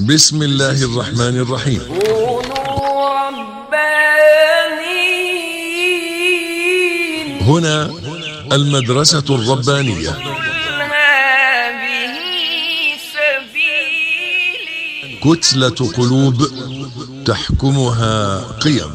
بسم الله الرحمن الرحيم كونوا ربانيين هنا المدرسة الربانية قل هذه سبيلي كتلة قلوب تحكمها قيم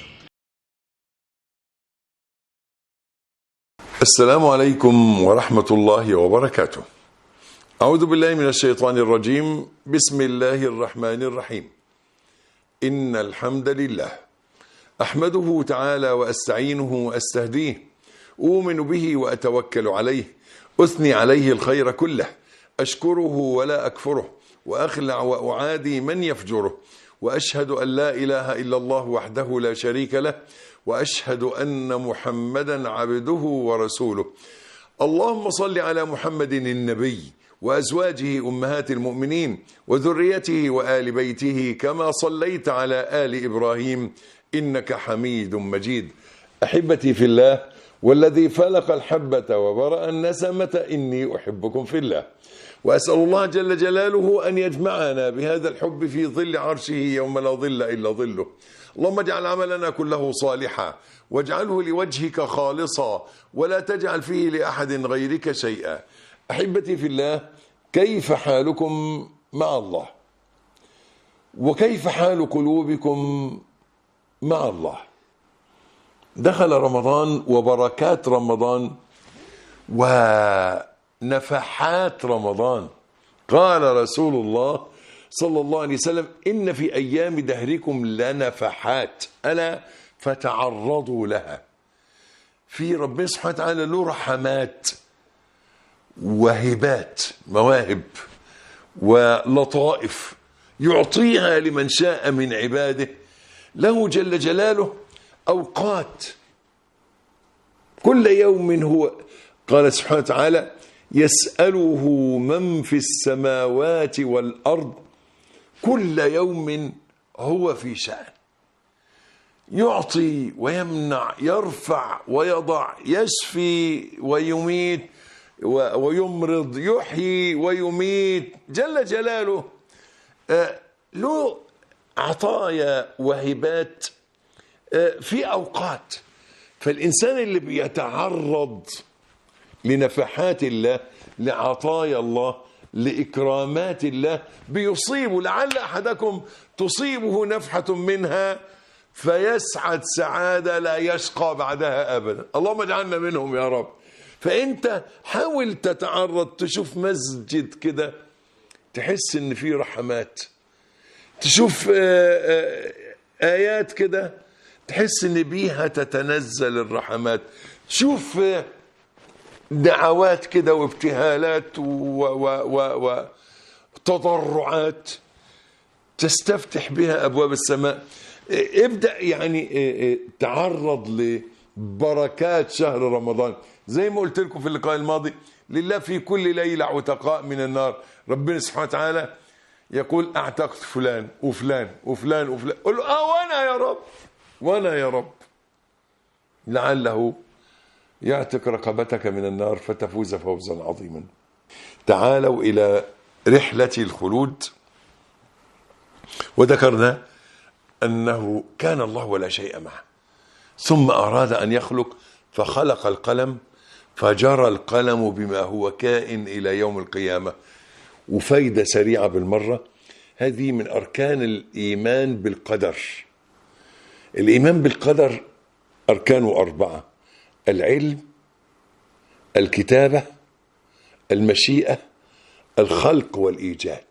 السلام عليكم ورحمة الله وبركاته أعوذ بالله من الشيطان الرجيم بسم الله الرحمن الرحيم إن الحمد لله أحمده تعالى وأستعينه وأستهديه أؤمن به وأتوكل عليه أثني عليه الخير كله أشكره ولا أكفره وأخلع وأعادي من يفجره وأشهد أن لا إله إلا الله وحده لا شريك له وأشهد أن محمدا عبده ورسوله اللهم صل على محمد النبي وأزواجه أمهات المؤمنين وذريته وآل بيته كما صليت على آل إبراهيم إنك حميد مجيد أحبتي في الله والذي فلق الحبة وبرأ النسمة إني أحبكم في الله وأسأل الله جل جلاله أن يجمعنا بهذا الحب في ظل عرشه يوم لا ظل إلا ظله اللهم اجعل عملنا كله صالحا واجعله لوجهك خالصا ولا تجعل فيه لأحد غيرك شيئا أحبتي في الله كيف حالكم مع الله وكيف حال قلوبكم مع الله دخل رمضان وبركات رمضان ونفحات رمضان قال رسول الله صلى الله عليه وسلم إن في أيام دهركم لنفحات ألا فتعرضوا لها في ربنا سبحانه وتعالى له رحمات وهبات مواهب ولطائف يعطيها لمن شاء من عباده له جل جلاله أوقات كل يوم هو قال سبحانه وتعالى يسأله من في السماوات والأرض كل يوم هو في شأن يعطي ويمنع يرفع ويضع يشفي ويميت و- ويمرض يحيي ويميت جل جلاله آه، له عطايا وهبات آه، في أوقات فالإنسان اللي بيتعرض لنفحات الله لعطايا الله لإكرامات الله بيصيب لعل أحدكم تصيبه نفحة منها فيسعد سعادة لا يشقى بعدها أبدا اللهم اجعلنا منهم يا رب فأنت حاول تتعرض تشوف مسجد كده تحس ان فيه رحمات تشوف آه، آه، آيات كده تحس ان بيها تتنزل الرحمات تشوف آه، دعوات كده وابتهالات وتضرعات تستفتح بها ابواب السماء إيه، ابدا يعني إيه، إيه، تعرض لبركات شهر رمضان زي ما قلت لكم في اللقاء الماضي لله في كل ليله عتقاء من النار ربنا سبحانه وتعالى يقول اعتقت فلان وفلان وفلان وفلان قل له اه وانا يا رب وانا يا رب لعله يعتق رقبتك من النار فتفوز فوزا عظيما تعالوا الى رحله الخلود وذكرنا انه كان الله ولا شيء معه ثم اراد ان يخلق فخلق القلم فجرى القلم بما هو كائن الى يوم القيامه وفايده سريعه بالمره هذه من اركان الايمان بالقدر الايمان بالقدر اركانه اربعه العلم الكتابه المشيئه الخلق والايجاد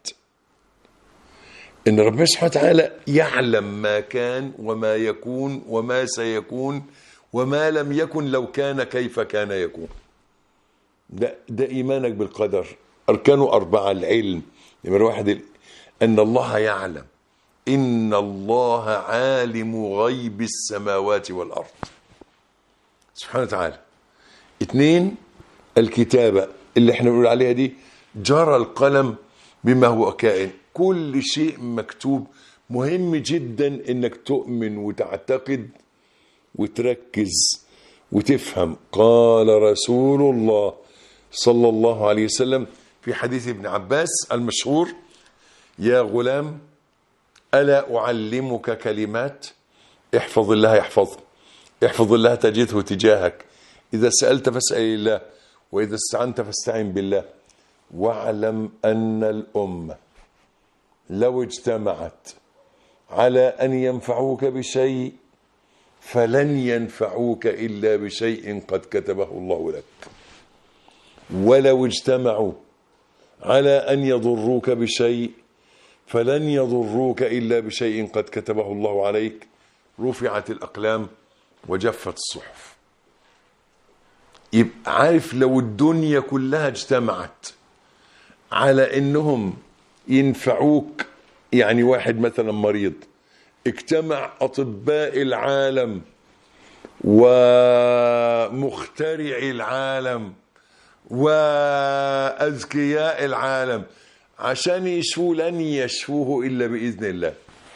ان ربنا سبحانه وتعالى يعلم ما كان وما يكون وما سيكون وما لم يكن لو كان كيف كان يكون ده ده ايمانك بالقدر اركانه اربعه العلم نمره واحد ال- ان الله يعلم ان الله عالم غيب السماوات والارض سبحانه وتعالى اثنين الكتابة اللي احنا بنقول عليها دي جرى القلم بما هو كائن كل شيء مكتوب مهم جدا انك تؤمن وتعتقد وتركز وتفهم قال رسول الله صلى الله عليه وسلم في حديث ابن عباس المشهور يا غلام ألا أعلمك كلمات احفظ الله يحفظك احفظ الله تجده تجاهك إذا سألت فاسأل الله وإذا استعنت فاستعن بالله واعلم أن الأمة لو اجتمعت على أن ينفعوك بشيء فلن ينفعوك إلا بشيء قد كتبه الله لك ولو اجتمعوا على أن يضروك بشيء فلن يضروك إلا بشيء قد كتبه الله عليك رفعت الأقلام وجفت الصحف يبقى عارف لو الدنيا كلها اجتمعت على انهم ينفعوك يعني واحد مثلا مريض اجتمع اطباء العالم ومخترعي العالم واذكياء العالم عشان يشفوه لن يشفوه الا باذن الله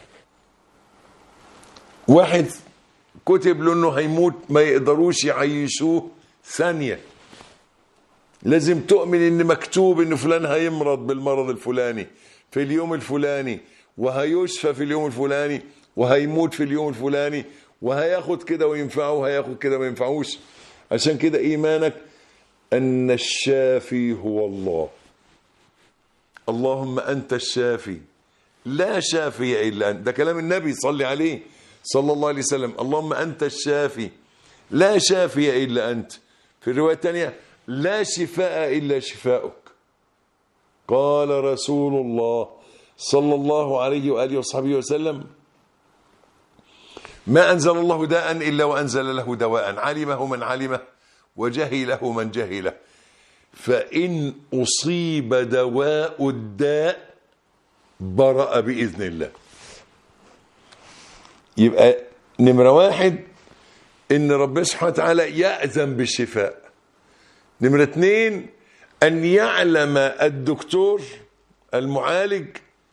واحد كتب له انه هيموت ما يقدروش يعيشوه ثانيه لازم تؤمن ان مكتوب ان فلان هيمرض بالمرض الفلاني في اليوم الفلاني وهيشفى في اليوم الفلاني وهيموت في اليوم الفلاني وهياخد كده وينفعه وهياخد كده ما ينفعوش عشان كده ايمانك ان الشافي هو الله اللهم انت الشافي لا شافي الا انت ده كلام النبي صلي عليه صلى الله عليه وسلم اللهم انت الشافي لا شافي الا انت في الروايه الثانيه لا شفاء الا شفاؤك قال رسول الله صلى الله عليه واله وصحبه وسلم ما انزل الله داء الا وانزل له دواء علمه من علمه وجهله من جهله فان اصيب دواء الداء برأ باذن الله يبقى نمره واحد ان ربنا سبحانه وتعالى يأذن بالشفاء نمرة اتنين أن يعلم الدكتور المعالج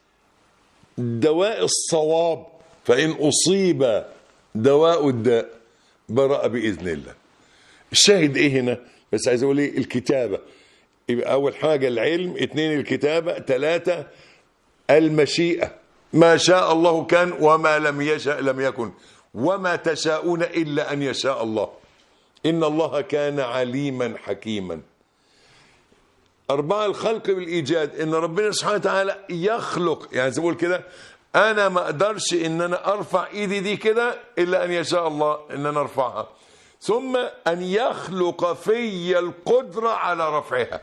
دواء الصواب فإن أصيب دواء الداء برأ بإذن الله الشاهد إيه هنا بس عايز أقول إيه الكتابة يبقى أول حاجة العلم اتنين الكتابة ثلاثة المشيئة ما شاء الله كان وما لم يشاء لم يكن وما تشاءون إلا أن يشاء الله إن الله كان عليما حكيما أربعة الخلق بالإيجاد إن ربنا سبحانه وتعالى يخلق يعني زي ما بقول كده أنا ما أقدرش إن أنا أرفع إيدي دي كده إلا أن يشاء الله إن أنا أرفعها ثم أن يخلق في القدرة على رفعها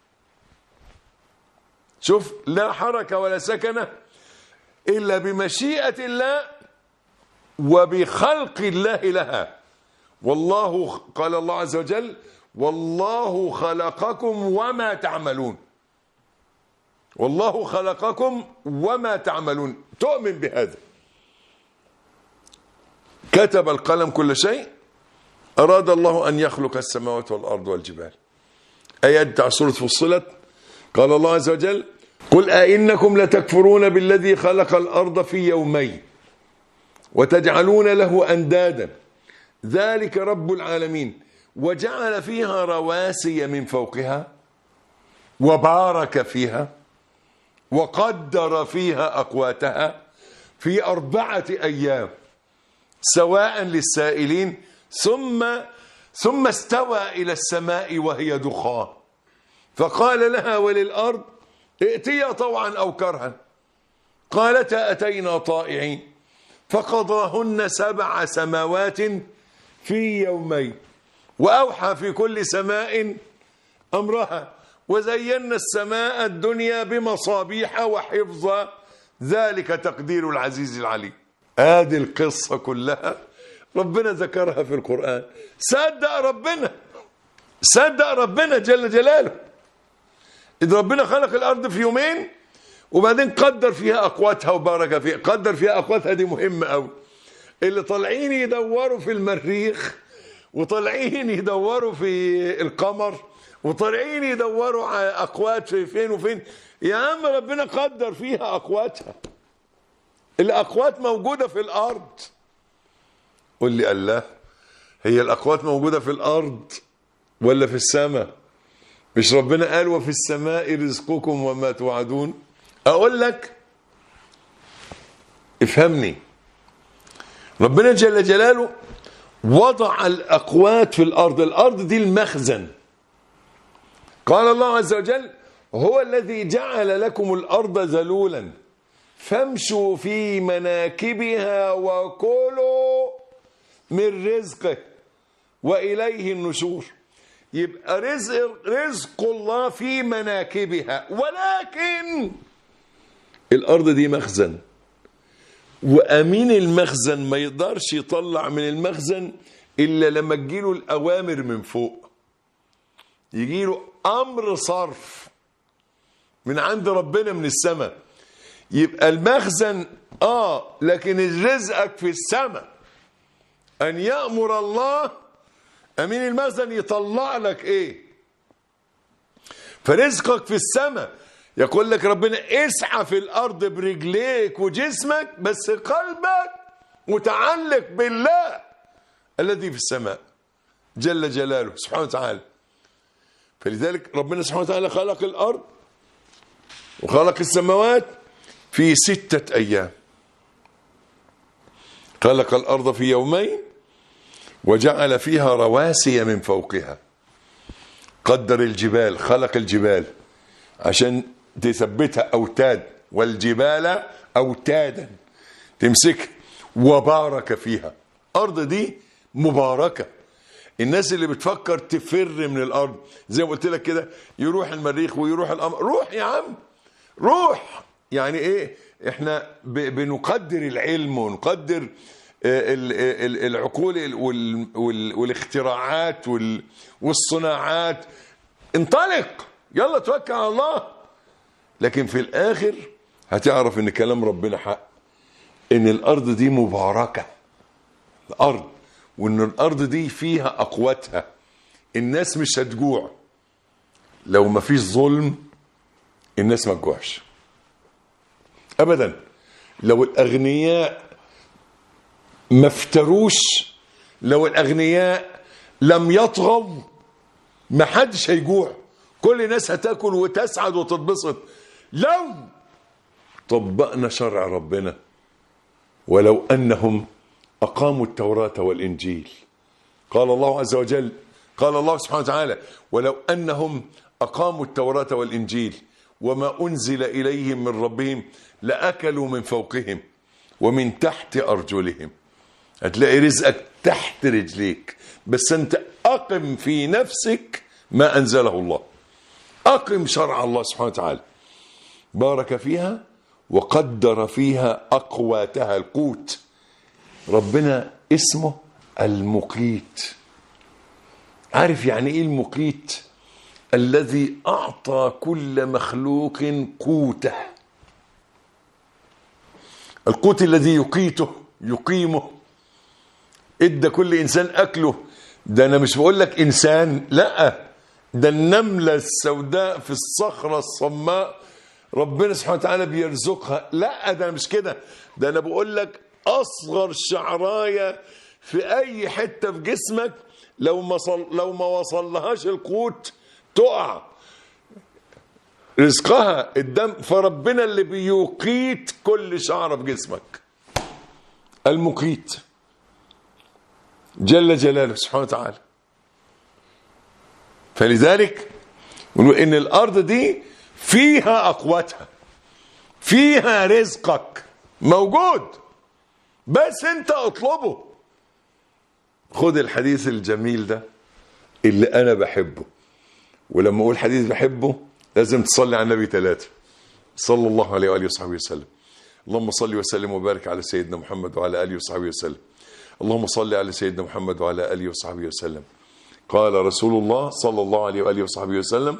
شوف لا حركة ولا سكنة إلا بمشيئة الله وبخلق الله لها والله قال الله عز وجل والله خلقكم وما تعملون والله خلقكم وما تعملون تؤمن بهذا كتب القلم كل شيء أراد الله أن يخلق السماوات والأرض والجبال آيات بتاع سورة فصلت قال الله عز وجل قل أئنكم لتكفرون بالذي خلق الأرض في يومين وتجعلون له أندادا ذلك رب العالمين وجعل فيها رواسي من فوقها وبارك فيها وقدر فيها أقواتها في أربعة أيام سواء للسائلين ثم ثم استوى إلى السماء وهي دخان فقال لها وللأرض ائتيا طوعا أو كرها قالتا أتينا طائعين فقضاهن سبع سماوات في يومين وأوحى في كل سماء أمرها وزينا السماء الدنيا بمصابيح وحفظا ذلك تقدير العزيز العليم هذه القصة كلها ربنا ذكرها في القرآن صدق ربنا صدق ربنا جل جلاله إذ ربنا خلق الأرض في يومين وبعدين قدر فيها أقواتها وبارك فيها قدر فيها أقواتها دي مهمة أوي اللي طالعين يدوروا في المريخ وطالعين يدوروا في القمر وطالعين يدوروا على أقوات في فين وفين يا عم ربنا قدر فيها أقواتها الأقوات موجودة في الأرض قل لي الله هي الأقوات موجودة في الأرض ولا في السماء مش ربنا قال وفي السماء رزقكم وما توعدون أقول لك افهمني ربنا جل جلاله وضع الأقوات في الأرض الأرض دي المخزن قال الله عز وجل هو الذي جعل لكم الأرض ذلولا فامشوا في مناكبها وكلوا من رزقه وإليه النشور يبقى رزق, رزق الله في مناكبها ولكن الأرض دي مخزن وأمين المخزن ما يقدرش يطلع من المخزن إلا لما تجيله الأوامر من فوق يجيله أمر صرف من عند ربنا من السماء يبقى المخزن آه لكن رزقك في السماء أن يأمر الله أمين المخزن يطلع لك إيه فرزقك في السماء يقول لك ربنا اسعى في الارض برجليك وجسمك بس قلبك متعلق بالله الذي في السماء جل جلاله سبحانه وتعالى فلذلك ربنا سبحانه وتعالى خلق الارض وخلق السماوات في ستة ايام خلق الارض في يومين وجعل فيها رواسي من فوقها قدر الجبال خلق الجبال عشان تثبتها أوتاد والجبال أوتادا تمسكها وبارك فيها أرض دي مباركة الناس اللي بتفكر تفر من الأرض زي ما قلت لك كده يروح المريخ ويروح القمر روح يا عم روح يعني ايه احنا ب- بنقدر العلم ونقدر آه، ال- ال- العقول وال- وال- والاختراعات وال- والصناعات انطلق يلا توكل على الله لكن في الاخر هتعرف ان كلام ربنا حق ان الارض دي مباركه الارض وان الارض دي فيها اقواتها الناس مش هتجوع لو ما فيش ظلم الناس ما تجوعش ابدا لو الاغنياء ما افتروش لو الاغنياء لم يطغوا ما حدش هيجوع كل الناس هتاكل وتسعد وتتبسط لو طبقنا شرع ربنا ولو انهم اقاموا التوراه والانجيل قال الله عز وجل قال الله سبحانه وتعالى ولو انهم اقاموا التوراه والانجيل وما انزل اليهم من ربهم لاكلوا من فوقهم ومن تحت ارجلهم هتلاقي رزقك تحت رجليك بس انت اقم في نفسك ما انزله الله اقم شرع الله سبحانه وتعالى بارك فيها وقدر فيها اقواتها القوت ربنا اسمه المقيت عارف يعني ايه المقيت الذي اعطى كل مخلوق قوته القوت الذي يقيته يقيمه ادى كل انسان اكله ده انا مش بقول لك انسان لا ده النمله السوداء في الصخره الصماء ربنا سبحانه وتعالى بيرزقها لا ده مش كده ده انا بقول لك اصغر شعرايه في اي حته في جسمك لو ما صل لو ما وصلهاش القوت تقع رزقها الدم فربنا اللي بيقيت كل شعره في جسمك المقيت جل جلاله سبحانه وتعالى فلذلك نقول ان الارض دي فيها اقواتها فيها رزقك موجود بس انت اطلبه خد الحديث الجميل ده اللي انا بحبه ولما اقول حديث بحبه لازم تصلي على النبي ثلاثه صلى الله عليه واله وصحبه وسلم اللهم صل وسلم وبارك على سيدنا محمد وعلى اله وصحبه وسلم اللهم صل على سيدنا محمد وعلى اله وصحبه وسلم قال رسول الله صلى الله عليه واله وصحبه وسلم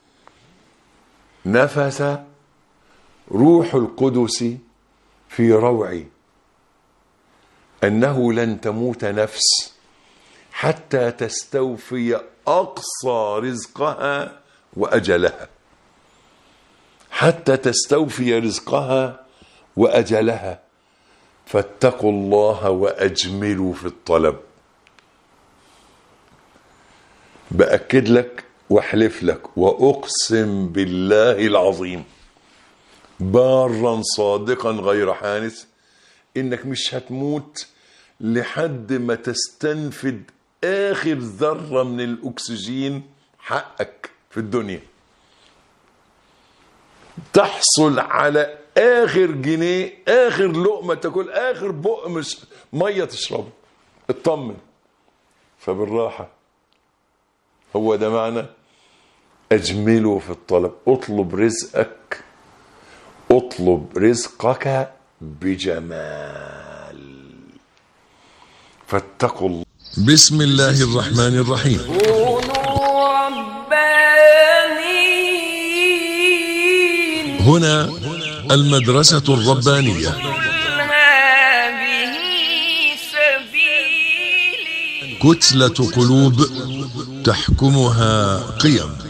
نفس روح القدس في روعي انه لن تموت نفس حتى تستوفي اقصى رزقها واجلها حتى تستوفي رزقها واجلها فاتقوا الله واجملوا في الطلب باكد لك واحلف لك واقسم بالله العظيم بارا صادقا غير حانث انك مش هتموت لحد ما تستنفد اخر ذره من الاكسجين حقك في الدنيا تحصل على اخر جنيه اخر لقمه تاكل اخر بق مش ميه تشربه اطمن فبالراحه هو ده معنى اجمله في الطلب اطلب رزقك اطلب رزقك بجمال فاتقوا الله بسم الله الرحمن الرحيم كونوا ربانيين هنا المدرسة الربانية قل هذه سبيلي كتلة قلوب تحكمها قيم